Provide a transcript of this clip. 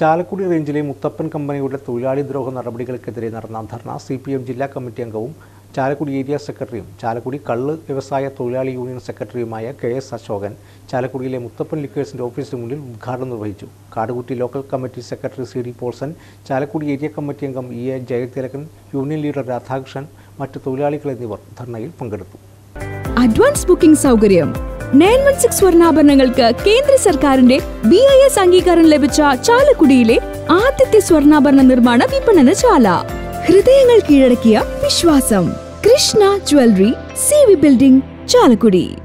ചാലക്കുടി റേഞ്ചിലെ മുത്തപ്പൻ കമ്പനിയുടെ തൊഴിലാളി ദ്രോഹ നടപടികൾക്കെതിരെ നടന്ന ധർണ സി പി എം ജില്ലാ കമ്മിറ്റി അംഗവും ചാലക്കുടി ഏരിയ സെക്രട്ടറിയും ചാലക്കുടി കള്ള് വ്യവസായ തൊഴിലാളി യൂണിയൻ സെക്രട്ടറിയുമായ കെ എസ് അശോകൻ ചാലക്കുടിയിലെ മുത്തപ്പൻ ലിക്കേഴ്സിന്റെ ഓഫീസിന് മുന്നിൽ ഉദ്ഘാടനം നിർവഹിച്ചു Kadukutty local committee secretary C D Paulson Chalakudy area committee അംഗം E A Jayathilakan union leader Radhakrishnan മറ്റ് തൊഴിലാളികൾ എന്നിവർ ധർണയിൽ പങ്കെടുത്തു അഡ്വാൻസ് ബുക്കിംഗ് സൗകര്യം നയൻ വൺ സിക്സ് സ്വർണ്ണാഭരണങ്ങൾക്ക് കേന്ദ്ര സർക്കാരിന്റെ ബി ഐ എസ് അംഗീകാരം ലഭിച്ച ചാലക്കുടിയിലെ ആദ്യത്തെ സ്വർണ്ണാഭരണ നിർമ്മാണ വിപണനശാല ഹൃദയങ്ങൾ കീഴടക്കിയ വിശ്വാസം Krishna jewellery C V building Chalakudy